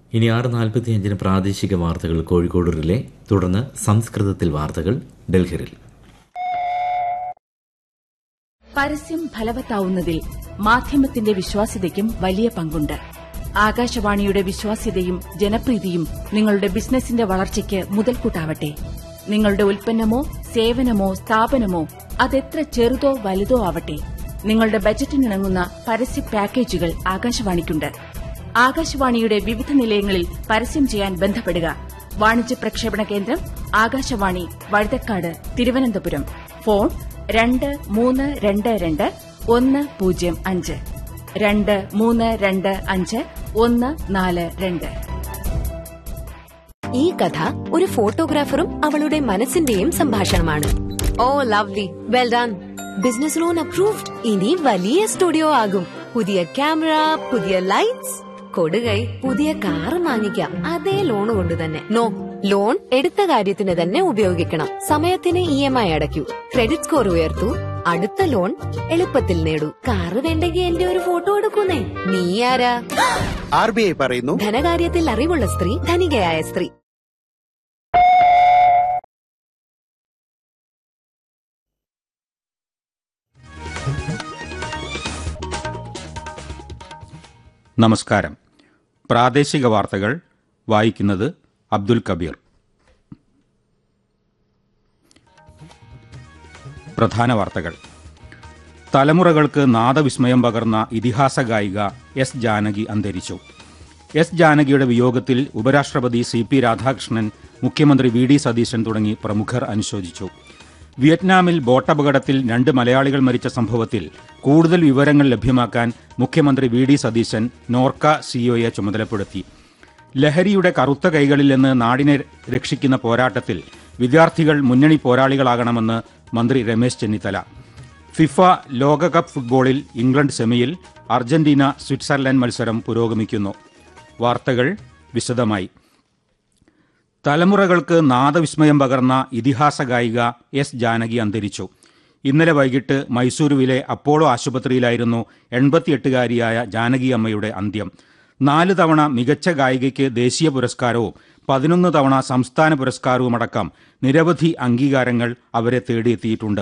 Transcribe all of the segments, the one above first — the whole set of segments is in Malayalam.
ഇനി ആറ് നാൽപ്പത്തിയഞ്ചിന് പ്രാദേശിക വാർത്തകൾ കോഴിക്കോട് റിലേ തുടർന്ന് സംസ്കൃതത്തിൽ വാർത്തകൾ ഡൽഹിയിൽ പരസ്യം ഫലവത്താവുന്നതിൽ മാധ്യമത്തിന്റെ വിശ്വാസ്യതയ്ക്കും വലിയ പങ്കുണ്ട് ആകാശവാണിയുടെ വിശ്വാസ്യതയും ജനപ്രീതിയും നിങ്ങളുടെ ബിസിനസിന്റെ വളർച്ചയ്ക്ക് മുതൽക്കൂട്ടാവട്ടെ നിങ്ങളുടെ ഉൽപ്പന്നമോ സേവനമോ സ്ഥാപനമോ അതെത്ര ചെറുതോ വലുതോ ആവട്ടെ നിങ്ങളുടെ ബജറ്റിനിണങ്ങുന്ന പരസ്യ പാക്കേജുകൾ ആകാശവാണിക്കുണ്ട് ആകാശവാണിയുടെ വിവിധ നിലയങ്ങളിൽ പരസ്യം ചെയ്യാൻ ബന്ധപ്പെടുക വാണിജ്യ പ്രക്ഷേപണ കേന്ദ്രം ആകാശവാണി വഴുതക്കാട് തിരുവനന്തപുരം ഫോൺ രണ്ട് മൂന്ന് രണ്ട് രണ്ട് ഒന്ന് പൂജ്യം അഞ്ച് രണ്ട് മൂന്ന് രണ്ട് അഞ്ച് ഒന്ന് നാല് രണ്ട് ഈ കഥ ഒരു ഫോട്ടോഗ്രാഫറും അവളുടെ മനസ്സിന്റെയും സംഭാഷണമാണ് oh lovely well done business loan approved ഇനി വലിയ സ്റ്റുഡിയോ ആകും പുതിയ ക്യാമറ പുതിയ ലൈറ്റ്സ് കൊടുകൈ പുതിയ കാറ് വാങ്ങിക്കാം അതേ ലോൺ കൊണ്ട് തന്നെ നോ ലോൺ എടുത്ത കാര്യത്തിന് തന്നെ ഉപയോഗിക്കണം സമയത്തിന് ഇ എം ഐ അടയ്ക്കൂ ക്രെഡിറ്റ് സ്കോർ ഉയർത്തൂ അടുത്ത ലോൺ എളുപ്പത്തിൽ നേടൂ കാറ് വേണ്ടെങ്കിൽ എന്റെ ഒരു ഫോട്ടോ എടുക്കുന്നേ നീ ആരാ ആർ ബി ഐ പറയുന്നു ധനകാര്യത്തിൽ അറിവുള്ള സ്ത്രീ ധനികയായ സ്ത്രീ നമസ്കാരം പ്രാദേശിക വാർത്തകൾ വായിക്കുന്നത് അബ്ദുൽ കബീർ പ്രധാന വാർത്തകൾ തലമുറകൾക്ക് നാദവിസ്മയം പകർന്ന ഇതിഹാസ ഗായിക എസ് ജാനകി അന്തരിച്ചു എസ് ജാനകിയുടെ വിയോഗത്തിൽ ഉപരാഷ്ട്രപതി സി പി രാധാകൃഷ്ണൻ മുഖ്യമന്ത്രി വി ഡി സതീശൻ തുടങ്ങി പ്രമുഖർ അനുശോചിച്ചു വിയറ്റ്നാമിൽ ബോട്ടപകടത്തിൽ രണ്ട് മലയാളികൾ മരിച്ച സംഭവത്തിൽ കൂടുതൽ വിവരങ്ങൾ ലഭ്യമാക്കാൻ മുഖ്യമന്ത്രി വി ഡി സതീശൻ നോർക്ക സിഒയെ ചുമതലപ്പെടുത്തി ലഹരിയുടെ കറുത്ത കൈകളിൽ നിന്ന് നാടിനെ രക്ഷിക്കുന്ന പോരാട്ടത്തിൽ വിദ്യാർത്ഥികൾ മുന്നണി പോരാളികളാകണമെന്ന് മന്ത്രി രമേശ് ചെന്നിത്തല ഫിഫ ലോകകപ്പ് ഫുട്ബോളിൽ ഇംഗ്ലണ്ട് സെമിയിൽ അർജന്റീന സ്വിറ്റ്സർലൻഡ് മത്സരം പുരോഗമിക്കുന്നു വാർത്തകൾ വിശദമായി തലമുറകൾക്ക് നാദവിസ്മയം പകർന്ന ഇതിഹാസ ഗായിക എസ് ജാനകി അന്തരിച്ചു ഇന്നലെ വൈകിട്ട് മൈസൂരുവിലെ അപ്പോളോ ആശുപത്രിയിലായിരുന്നു എൺപത്തിയെട്ടുകാരിയായ ജാനകി അമ്മയുടെ അന്ത്യം നാല് തവണ മികച്ച ഗായികയ്ക്ക് ദേശീയ പുരസ്കാരവും പതിനൊന്ന് തവണ സംസ്ഥാന പുരസ്കാരവുമടക്കം നിരവധി അംഗീകാരങ്ങൾ അവരെ തേടിയെത്തിയിട്ടുണ്ട്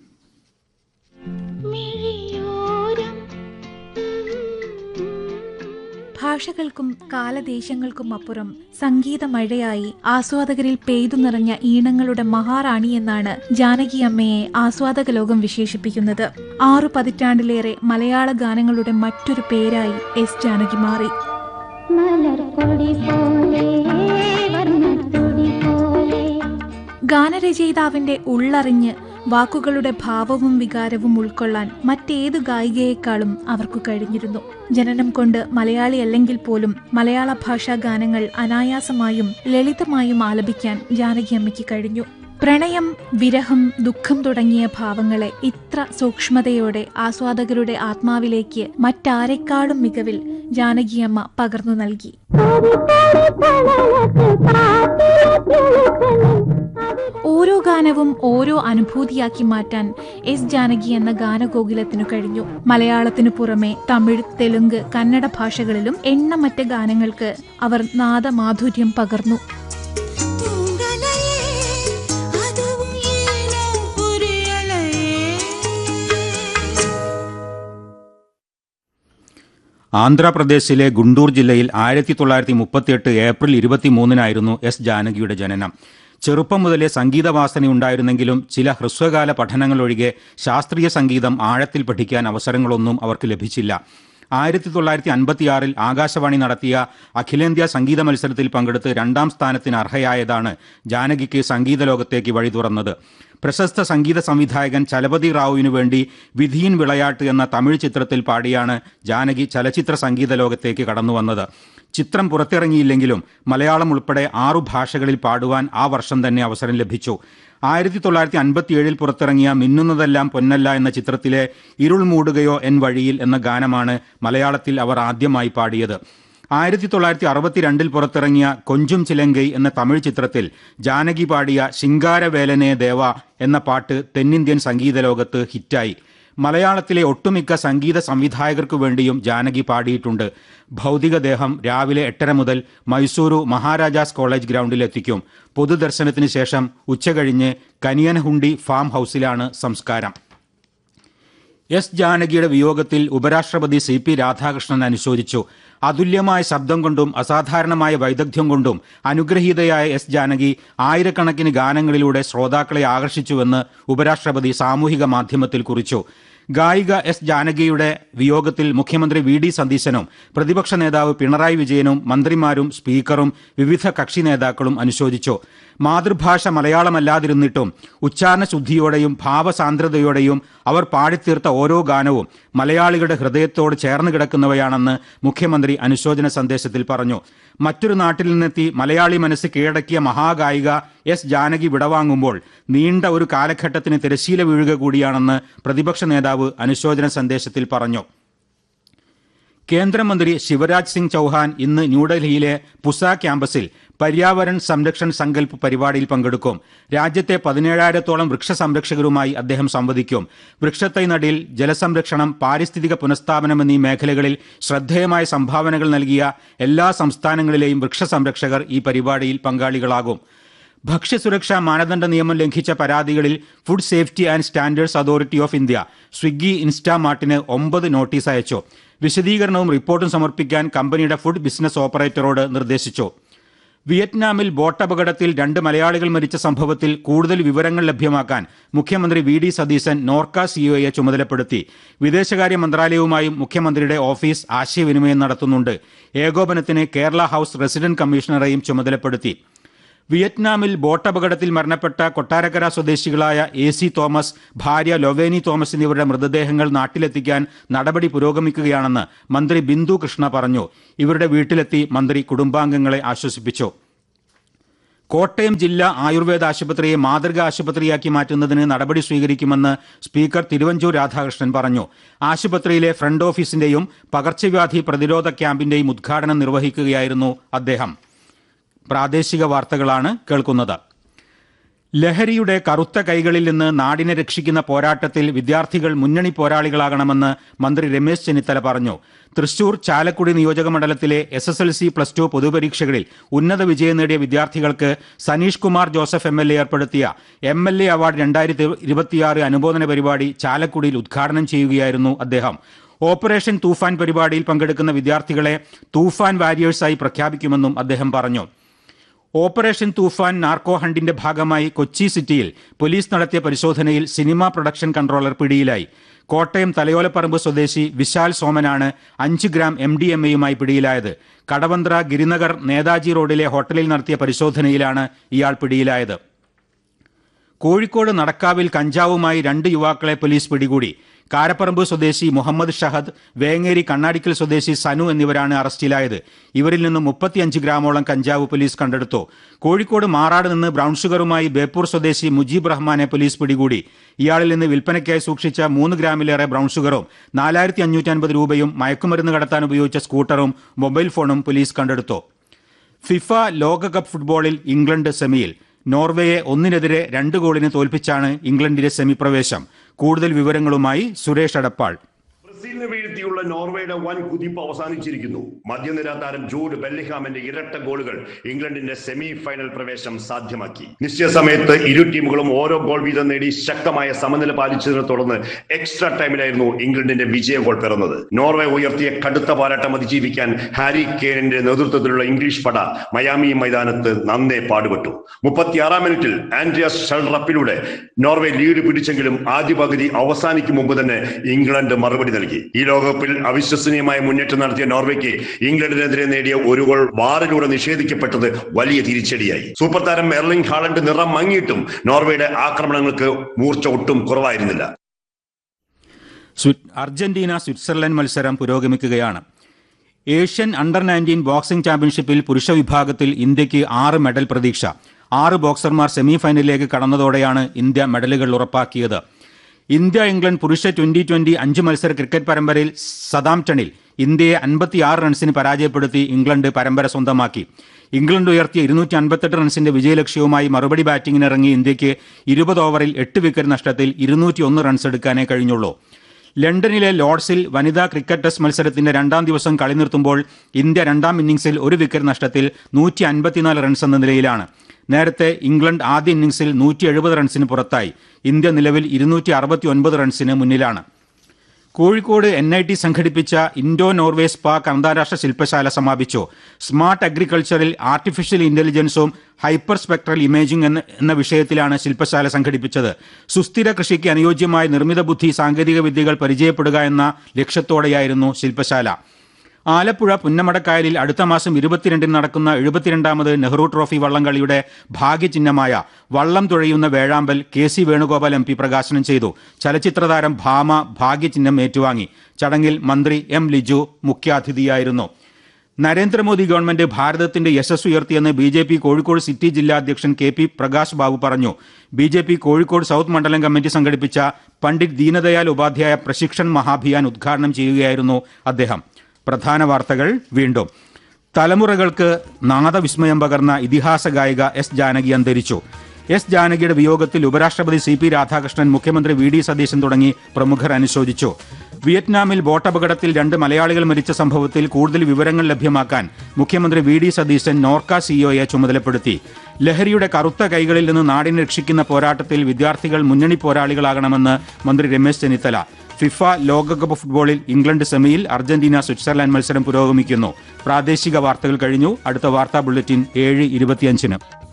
ഭാഷകൾക്കും കാലദേശങ്ങൾക്കും അപ്പുറം സംഗീത മഴയായി ആസ്വാദകരിൽ പെയ്തു നിറഞ്ഞ ഈണങ്ങളുടെ മഹാറാണി എന്നാണ് ജാനകി അമ്മയെ ആസ്വാദക ലോകം വിശേഷിപ്പിക്കുന്നത് ആറു പതിറ്റാണ്ടിലേറെ മലയാള ഗാനങ്ങളുടെ മറ്റൊരു പേരായി എസ് ജാനകി മാറി മലർക്കൊടി പോലെ വർണ്ണത്തൊടി പോലെ ഗാനരചയിതാവിന്റെ ഉള്ളറിഞ്ഞ് വാക്കുകളുടെ ഭാവവും വികാരവും ഉൾക്കൊള്ളാൻ മറ്റേതു ഗായികയെക്കാളും അവർക്കു കഴിഞ്ഞിരുന്നു ജനനം കൊണ്ട് മലയാളി അല്ലെങ്കിൽ പോലും മലയാള ഭാഷാ ഗാനങ്ങൾ അനായാസമായും ലളിതമായും ആലപിക്കാൻ ജാനകിയമ്മയ്ക്ക് കഴിഞ്ഞു പ്രണയം വിരഹം ദുഃഖം തുടങ്ങിയ ഭാവങ്ങളെ ഇത്ര സൂക്ഷ്മതയോടെ ആസ്വാദകരുടെ ആത്മാവിലേക്ക് മറ്റാരെക്കാളും മികവിൽ ജാനകിയമ്മ പകർന്നു നൽകി ഓരോ ഗാനവും ഓരോ അനുഭൂതിയാക്കി മാറ്റാൻ എസ് ജാനകി എന്ന ഗാനഗോകുലത്തിനു കഴിഞ്ഞു മലയാളത്തിനു പുറമെ തമിഴ് തെലുങ്ക് കന്നഡ ഭാഷകളിലും എണ്ണമറ്റ ഗാനങ്ങൾക്ക് അവർ നാദമാധുര്യം പകർന്നു ആന്ധ്രാപ്രദേശിലെ ഗുണ്ടൂർ ജില്ലയിൽ ആയിരത്തി തൊള്ളായിരത്തി മുപ്പത്തിയെട്ട് ഏപ്രിൽ ഇരുപത്തിമൂന്നിനായിരുന്നു എസ് ജാനകിയുടെ ജനനം ചെറുപ്പം മുതലേ സംഗീതവാസനയുണ്ടായിരുന്നെങ്കിലും ചില ഹ്രസ്വകാല പഠനങ്ങൾ ഒഴികെ ശാസ്ത്രീയ സംഗീതം ആഴത്തിൽ പഠിക്കാൻ അവസരങ്ങളൊന്നും അവർക്ക് ലഭിച്ചില്ല ആയിരത്തി തൊള്ളായിരത്തി അൻപത്തിയാറിൽ ആകാശവാണി നടത്തിയ അഖിലേന്ത്യാ സംഗീത മത്സരത്തിൽ പങ്കെടുത്ത് രണ്ടാം സ്ഥാനത്തിന് അർഹയായതാണ് ജാനകിക്ക് സംഗീത ലോകത്തേക്ക് വഴി തുറന്നത് പ്രശസ്ത സംഗീത സംവിധായകൻ ചലപതി റാവുവിനു വേണ്ടി വിധിയിൻ വിളയാട്ട് എന്ന തമിഴ് ചിത്രത്തിൽ പാടിയാണ് ജാനകി ചലച്ചിത്ര സംഗീത ലോകത്തേക്ക് കടന്നുവന്നത് ചിത്രം പുറത്തിറങ്ങിയില്ലെങ്കിലും മലയാളം ഉൾപ്പെടെ ആറു ഭാഷകളിൽ പാടുവാൻ ആ വർഷം തന്നെ അവസരം ലഭിച്ചു ആയിരത്തി തൊള്ളായിരത്തി അൻപത്തിയേഴിൽ പുറത്തിറങ്ങിയ മിന്നുന്നതെല്ലാം പൊന്നല്ല എന്ന ചിത്രത്തിലെ ഇരുൾ മൂടുകയോ എൻ വഴിയിൽ എന്ന ഗാനമാണ് മലയാളത്തിൽ അവർ ആദ്യമായി പാടിയത് ആയിരത്തി തൊള്ളായിരത്തി അറുപത്തിരണ്ടിൽ പുറത്തിറങ്ങിയ കൊഞ്ചും ചിലങ്കൈ എന്ന തമിഴ് ചിത്രത്തിൽ ജാനകി പാടിയ ശിങ്കാരവേലനെ ദേവ എന്ന പാട്ട് തെന്നിന്ത്യൻ സംഗീത ലോകത്ത് ഹിറ്റായി മലയാളത്തിലെ ഒട്ടുമിക്ക സംഗീത സംവിധായകർക്കു വേണ്ടിയും ജാനകി പാടിയിട്ടുണ്ട് ഭൗതികദേഹം രാവിലെ എട്ടര മുതൽ മൈസൂരു മഹാരാജാസ് കോളേജ് ഗ്രൗണ്ടിൽ എത്തിക്കും പൊതുദർശനത്തിന് ശേഷം ഉച്ചകഴിഞ്ഞ് കനിയനഹുണ്ടി ഫാം ഹൌസിലാണ് സംസ്കാരം എസ് ജാനകിയുടെ വിയോഗത്തിൽ ഉപരാഷ്ട്രപതി സി പി രാധാകൃഷ്ണൻ അനുശോചിച്ചു അതുല്യമായ ശബ്ദം കൊണ്ടും അസാധാരണമായ വൈദഗ്ധ്യം കൊണ്ടും അനുഗ്രഹീതയായ എസ് ജാനകി ആയിരക്കണക്കിന് ഗാനങ്ങളിലൂടെ ശ്രോതാക്കളെ ആകർഷിച്ചുവെന്ന് ഉപരാഷ്ട്രപതി സാമൂഹിക മാധ്യമത്തിൽ കുറിച്ചു ഗായിക എസ് ജാനകിയുടെ വിയോഗത്തിൽ മുഖ്യമന്ത്രി വി ഡി സതീശനും പ്രതിപക്ഷ നേതാവ് പിണറായി വിജയനും മന്ത്രിമാരും സ്പീക്കറും വിവിധ കക്ഷി നേതാക്കളും അനുശോചിച്ചു മാതൃഭാഷ മലയാളമല്ലാതിരുന്നിട്ടും ഉച്ചാരണ ശുദ്ധിയോടെയും ഭാവസാന്ദ്രതയോടെയും അവർ പാടിത്തീർത്ത ഓരോ ഗാനവും മലയാളികളുടെ ഹൃദയത്തോട് ചേർന്ന് കിടക്കുന്നവയാണെന്ന് മുഖ്യമന്ത്രി അനുശോചന സന്ദേശത്തിൽ പറഞ്ഞു മറ്റൊരു നാട്ടിൽ നിന്നെത്തി മലയാളി മനസ്സ് കീഴടക്കിയ മഹാഗായിക എസ് ജാനകി വിടവാങ്ങുമ്പോൾ നീണ്ട ഒരു കാലഘട്ടത്തിന് തിരശീല വീഴുക കൂടിയാണെന്ന് പ്രതിപക്ഷ നേതാവ് അനുശോചന സന്ദേശത്തിൽ പറഞ്ഞു കേന്ദ്രമന്ത്രി ശിവരാജ് സിംഗ് ചൌഹാൻ ഇന്ന് ന്യൂഡൽഹിയിലെ പുസ ക്യാമ്പസിൽ പര്യാവരൺ സംരക്ഷൺ സങ്കല്പ് പരിപാടിയിൽ പങ്കെടുക്കും രാജ്യത്തെ പതിനേഴായിരത്തോളം വൃക്ഷ സംരക്ഷകരുമായി അദ്ദേഹം സംവദിക്കും വൃക്ഷത്തൈ നടിൽ ജലസംരക്ഷണം പാരിസ്ഥിതിക പുനഃസ്ഥാപനം എന്നീ മേഖലകളിൽ ശ്രദ്ധേയമായ സംഭാവനകൾ നൽകിയ എല്ലാ സംസ്ഥാനങ്ങളിലെയും വൃക്ഷ സംരക്ഷകർ ഈ പരിപാടിയിൽ പങ്കാളികളാകും ഭക്ഷ്യസുരക്ഷാ മാനദണ്ഡ നിയമം ലംഘിച്ച പരാതികളിൽ food safety and standards authority of India Swiggy ഇൻസ്റ്റാമാർട്ടിന് ഒമ്പത് നോട്ടീസ് അയച്ചു വിശദീകരണവും റിപ്പോർട്ടും സമർപ്പിക്കാൻ കമ്പനിയുടെ ഫുഡ് ബിസിനസ് ഓപ്പറേറ്ററോട് നിർദ്ദേശിച്ചു വിയറ്റ്നാമിൽ ബോട്ടപകടത്തിൽ രണ്ട് മലയാളികൾ മരിച്ച സംഭവത്തിൽ കൂടുതൽ വിവരങ്ങൾ ലഭ്യമാക്കാൻ മുഖ്യമന്ത്രി വി ഡി സതീശൻ നോർക്ക സിഒയെ ചുമതലപ്പെടുത്തി വിദേശകാര്യ മന്ത്രാലയവുമായും മുഖ്യമന്ത്രിയുടെ ഓഫീസ് ആശയവിനിമയം നടത്തുന്നുണ്ട് ഏകോപനത്തിന് കേരള ഹൌസ് റെസിഡന്റ് കമ്മീഷണറെയും ചുമതലപ്പെടുത്തി വിയറ്റ്നാമിൽ ബോട്ടപകടത്തിൽ മരണപ്പെട്ട കൊട്ടാരക്കര സ്വദേശികളായ എ സി തോമസ് ഭാര്യ ലൊവേനി തോമസ് എന്നിവരുടെ മൃതദേഹങ്ങൾ നാട്ടിലെത്തിക്കാൻ നടപടി പുരോഗമിക്കുകയാണെന്ന് മന്ത്രി ബിന്ദു കൃഷ്ണ പറഞ്ഞു ഇവരുടെ വീട്ടിലെത്തി മന്ത്രി കുടുംബാംഗങ്ങളെ ആശ്വസിപ്പിച്ചു കോട്ടയം ജില്ലാ ആയുർവേദ ആശുപത്രിയെ മാതൃക ആശുപത്രിയാക്കി മാറ്റുന്നതിന് നടപടി സ്വീകരിക്കുമെന്ന് സ്പീക്കർ തിരുവഞ്ചൂർ രാധാകൃഷ്ണൻ പറഞ്ഞു ആശുപത്രിയിലെ ഫ്രണ്ട് ഓഫീസിന്റെയും പകർച്ചവ്യാധി പ്രതിരോധ ക്യാമ്പിന്റെയും ഉദ്ഘാടനം നിർവഹിക്കുകയായിരുന്നു അദ്ദേഹം പ്രാദേശിക വാർത്തകളാണ് കേൾക്കുന്നത് ലഹരിയുടെ കറുത്ത കൈകളിൽ നിന്ന് നാടിനെ രക്ഷിക്കുന്ന പോരാട്ടത്തിൽ വിദ്യാർത്ഥികൾ മുന്നണി പോരാളികളാകണമെന്ന് മന്ത്രി രമേശ് ചെന്നിത്തല പറഞ്ഞു തൃശൂർ ചാലക്കുടി നിയോജക മണ്ഡലത്തിലെ S S L C plus two പൊതുപരീക്ഷകളിൽ ഉന്നത വിജയം നേടിയ വിദ്യാർത്ഥികൾക്ക് Sanish Kumar Joseph M L A ഏർപ്പെടുത്തിയ എം എൽ എ അവാർഡ് രണ്ടായിരത്തി ഇരുപത്തിയാറ് അനുമോദന പരിപാടി ചാലക്കുടിയിൽ ഉദ്ഘാടനം ചെയ്യുകയായിരുന്നു അദ്ദേഹം ഓപ്പറേഷൻ തൂഫാൻ പരിപാടിയിൽ പങ്കെടുക്കുന്ന വിദ്യാർത്ഥികളെ തൂഫാൻ വാരിയേഴ്സായി പ്രഖ്യാപിക്കുമെന്നും അദ്ദേഹം പറഞ്ഞു ഓപ്പറേഷൻ തൂഫാൻ നാർക്കോ ഹണ്ടിന്റെ ഭാഗമായി കൊച്ചി സിറ്റിയിൽ പോലീസ് നടത്തിയ പരിശോധനയിൽ സിനിമാ പ്രൊഡക്ഷൻ കൺട്രോളർ പിടിയിലായി കോട്ടയം തലയോലപ്പറമ്പ് സ്വദേശി വിശാൽ സോമനാണ് അഞ്ച് ഗ്രാം എം ഡി എം എയുമായി പിടിയിലായത് കടവന്ത്ര ഗിരിനഗർ നേതാജി റോഡിലെ ഹോട്ടലിൽ നടത്തിയ പരിശോധനയിലാണ് ഇയാൾ പിടിയിലായത് കോഴിക്കോട് നടക്കാവിൽ കഞ്ചാവുമായി രണ്ട് യുവാക്കളെ പോലീസ് പിടികൂടി കാരപ്പറമ്പ് സ്വദേശി മുഹമ്മദ് ഷഹദ് വേങ്ങേരി കണ്ണാടിക്കൽ സ്വദേശി സനു എന്നിവരാണ് അറസ്റ്റിലായത് ഇവരിൽ നിന്നും മുപ്പത്തിയഞ്ച് ഗ്രാമോളം കഞ്ചാവ് പോലീസ് കണ്ടെടുത്തു കോഴിക്കോട് മാറാട് നിന്ന് ബ്രൗൺ ഷുഗറുമായി ബേപ്പൂർ സ്വദേശി മുജീബ് റഹ്മാനെ പോലീസ് പിടികൂടി ഇയാളിൽ നിന്ന് വിൽപ്പനയ്ക്കായി സൂക്ഷിച്ച മൂന്ന് ഗ്രാമിലേറെ ബ്രൗൺ ഷുഗറും നാലായിരത്തി അഞ്ഞൂറ്റി അൻപത് രൂപയും മയക്കുമരുന്ന് കടത്താൻ ഉപയോഗിച്ച സ്കൂട്ടറും മൊബൈൽ ഫോണും പോലീസ് കണ്ടെടുത്തു ഫിഫ ലോകകപ്പ് ഫുട്ബോളിൽ ഇംഗ്ലണ്ട് സെമിയിൽ നോർവേയെ ഒന്നിനെതിരെ രണ്ട് ഗോളിന് തോൽപ്പിച്ചാണ് ഇംഗ്ലണ്ടിന്റെ സെമി പ്രവേശം കൂടുതൽ വിവരങ്ങളുമായി സുരേഷ് അടപ്പാൾ ബ്രസീലിനെ വീഴ്ത്തിയുള്ള നോർവേയുടെ വൻ കുതിപ്പ് അവസാനിച്ചിരിക്കുന്നു മധ്യനിര താരം ജൂഡ് ബെല്ലിഹാമിന്റെ ഇരട്ട ഗോളുകൾ ഇംഗ്ലണ്ടിന്റെ സെമി ഫൈനൽ പ്രവേശം സാധ്യമാക്കി നിശ്ചയ സമയത്ത് ഇരു ടീമുകളും ഓരോ ഗോൾ വീതം നേടി ശക്തമായ സമനില പാലിച്ചതിനെ തുടർന്ന് എക്സ്ട്രാ ടൈമിലായിരുന്നു ഇംഗ്ലണ്ടിന്റെ വിജയ ഗോൾ പിറന്നത് നോർവേ ഉയർത്തിയ കടുത്ത പോരാട്ടം അതിജീവിക്കാൻ ഹാരി കെയ്നിന്റെ നേതൃത്വത്തിലുള്ള ഇംഗ്ലീഷ് പട മയാമി മൈതാനത്ത് നന്നേ പാടുപെട്ടു മുപ്പത്തിയാറാം മിനിറ്റിൽ ആൻഡ്രിയാസ് ഷൾറപ്പിലൂടെ നോർവേ ലീഡ് പിടിച്ചെങ്കിലും ആദ്യ പകുതി അവസാനിക്കും മുമ്പ് തന്നെ ഇംഗ്ലണ്ട് മറുപടി നൽകി ഈ ലോകകപ്പിൽ അവിശ്വസനീയമായ മുന്നേറ്റം നടത്തിയ നോർവേക്ക് ഇംഗ്ലണ്ടിനെതിരെ നേടിയ ഒരു ഗോൾ വാറിലൂടെ നിഷേധിക്കപ്പെട്ടത് വലിയ തിരിച്ചടിയായി സൂപ്പർ താരം എർലിംഗ് ഹാളണ്ട് നിറം മങ്ങിയിട്ടും നോർവേയുടെ ആക്രമണങ്ങൾക്ക് മൂർച്ച ഒട്ടും കുറവായിരുന്നില്ല സ്വി- അർജന്റീന സ്വിറ്റ്സർലൻഡ് മത്സരം പുരോഗമിക്കുകയാണ് ഏഷ്യൻ അണ്ടർ നയൻറ്റീൻ ബോക്സിംഗ് ചാമ്പ്യൻഷിപ്പിൽ പുരുഷ വിഭാഗത്തിൽ ഇന്ത്യക്ക് ആറ് മെഡൽ പ്രതീക്ഷ ആറ് ബോക്സർമാർ സെമി ഫൈനലിലേക്ക് കടന്നതോടെയാണ് ഇന്ത്യ മെഡലുകൾ ഉറപ്പാക്കിയത് ഇന്ത്യ ഇംഗ്ലണ്ട് പുരുഷ ട്വന്റി ട്വന്റി അഞ്ച് മത്സര ക്രിക്കറ്റ് പരമ്പരയിൽ സതാംപ്ടണിൽ ഇന്ത്യയെ അൻപത്തിയാറ് റൺസിന് പരാജയപ്പെടുത്തി ഇംഗ്ലണ്ട് പരമ്പര സ്വന്തമാക്കി ഇംഗ്ലണ്ട് ഉയർത്തിയ ഇരുന്നൂറ്റി അൻപത്തെട്ട് റൺസിന്റെ വിജയലക്ഷ്യവുമായി മറുപടി ബാറ്റിംഗിനിറങ്ങിയ ഇന്ത്യക്ക് ഇരുപത് ഓവറിൽ എട്ട് വിക്കറ്റ് നഷ്ടത്തിൽ ഇരുന്നൂറ്റി ഒന്ന് റൺസ് എടുക്കാനേ കഴിഞ്ഞുള്ളൂ ലണ്ടനിലെ ലോർഡ്സിൽ വനിതാ ക്രിക്കറ്റ് ടെസ്റ്റ് മത്സരത്തിന്റെ രണ്ടാം ദിവസം കളി നിർത്തുമ്പോൾ ഇന്ത്യ രണ്ടാം ഇന്നിംഗ്സിൽ ഒരു വിക്കറ്റ് നഷ്ടത്തിൽ നൂറ്റി അൻപത്തിനാല് റൺസ് എന്ന നിലയിലാണ് നേരത്തെ ഇംഗ്ലണ്ട് ആദ്യ ഇന്നിംഗ്സിൽ നൂറ്റി എഴുപത് റൺസിന് പുറത്തായി ഇന്ത്യ നിലവിൽ ഇരുന്നൂറ്റി അറുപത്തി ഒൻപത് റൺസിന് മുന്നിലാണ് കോഴിക്കോട് എൻ ഐ ടി സംഘടിപ്പിച്ച ഇൻഡോ നോർവേ സ്പാക്ക് അന്താരാഷ്ട്ര ശില്പശാല സമാപിച്ചു സ്മാർട്ട് അഗ്രികൾച്ചറിൽ ആർട്ടിഫിഷ്യൽ ഇന്റലിജൻസും ഹൈപ്പർ സ്പെക്ട്രൽ ഇമേജിംഗ് എന്ന എന്ന വിഷയത്തിലാണ് ശില്പശാല സംഘടിപ്പിച്ചത് സുസ്ഥിര കൃഷിക്ക് അനുയോജ്യമായ നിർമ്മിത ബുദ്ധി സാങ്കേതിക വിദ്യകൾ പരിചയപ്പെടുക എന്ന ലക്ഷ്യത്തോടെയായിരുന്നു ശില്പശാല ആലപ്പുഴ പുന്നമടക്കായലിൽ അടുത്ത മാസം ഇരുപത്തിരണ്ടിന് നടക്കുന്ന എഴുപത്തിരണ്ടാമത് നെഹ്റു ട്രോഫി വള്ളംകളിയുടെ ഭാഗ്യചിഹ്നമായ വള്ളം തുഴയുന്ന വേഴാമ്പൽ K C Venugopal M P പ്രകാശനം ചെയ്തു ചലച്ചിത്രതാരം ഭാമ ഭാഗ്യചിഹ്നം ഏറ്റുവാങ്ങി ചടങ്ങിൽ മന്ത്രി എം ലിജു മുഖ്യാതിഥിയായിരുന്നു നരേന്ദ്രമോദി ഗവൺമെന്റ് ഭാരതത്തിന്റെ യശസ് ഉയർത്തിയെന്ന് B J P Kozhikode city ജില്ലാ അധ്യക്ഷൻ കെ പി പ്രകാശ് ബാബു പറഞ്ഞു B J P Kozhikode south മണ്ഡലം കമ്മിറ്റി സംഘടിപ്പിച്ച പണ്ഡിറ്റ് ദീനദയാൽ ഉപാധ്യായ പ്രശിക്ഷൺ മഹാഭിയാൻ ഉദ്ഘാടനം ചെയ്യുകയായിരുന്നു അദ്ദേഹം പ്രധാന വാർത്തകൾ വീണ്ടും തലമുറകൾക്ക് നാദവിസ്മയം പകർന്ന ഇതിഹാസ ഗായിക എസ് ജാനകി അന്തരിച്ചു എസ് ജാനകിയുടെ വിയോഗത്തിൽ ഉപരാഷ്ട്രപതി സി പി രാധാകൃഷ്ണൻ മുഖ്യമന്ത്രി വി ഡി സതീശൻ തുടങ്ങി പ്രമുഖർ അനുശോചിച്ചു വിയറ്റ്നാമിൽ ബോട്ടപകടത്തിൽ രണ്ട് മലയാളികൾ മരിച്ച സംഭവത്തിൽ കൂടുതൽ വിവരങ്ങൾ ലഭ്യമാക്കാൻ മുഖ്യമന്ത്രി വി ഡി സതീശൻ നോർക്ക സിഇഒയെ ചുമതലപ്പെടുത്തി ലഹരിയുടെ കറുത്ത കൈകളിൽ നിന്ന് നാടിനെ രക്ഷിക്കുന്ന പോരാട്ടത്തിൽ വിദ്യാർത്ഥികൾ മുന്നണി പോരാളികളാകണമെന്ന് മന്ത്രി രമേശ് ചെന്നിത്തല ഫിഫ ലോകകപ്പ് ഫുട്ബോളിൽ ഇംഗ്ലണ്ട് സെമിയിൽ അർജന്റീന സ്വിറ്റ്സർലാൻഡ് മത്സരം പുരോഗമിക്കുന്നു പ്രാദേശിക വാർത്തകൾ കഴിഞ്ഞു അടുത്ത വാർത്താ ബുള്ളറ്റിൻ ഏഴ് ഇരുപത്തിയഞ്ചിന്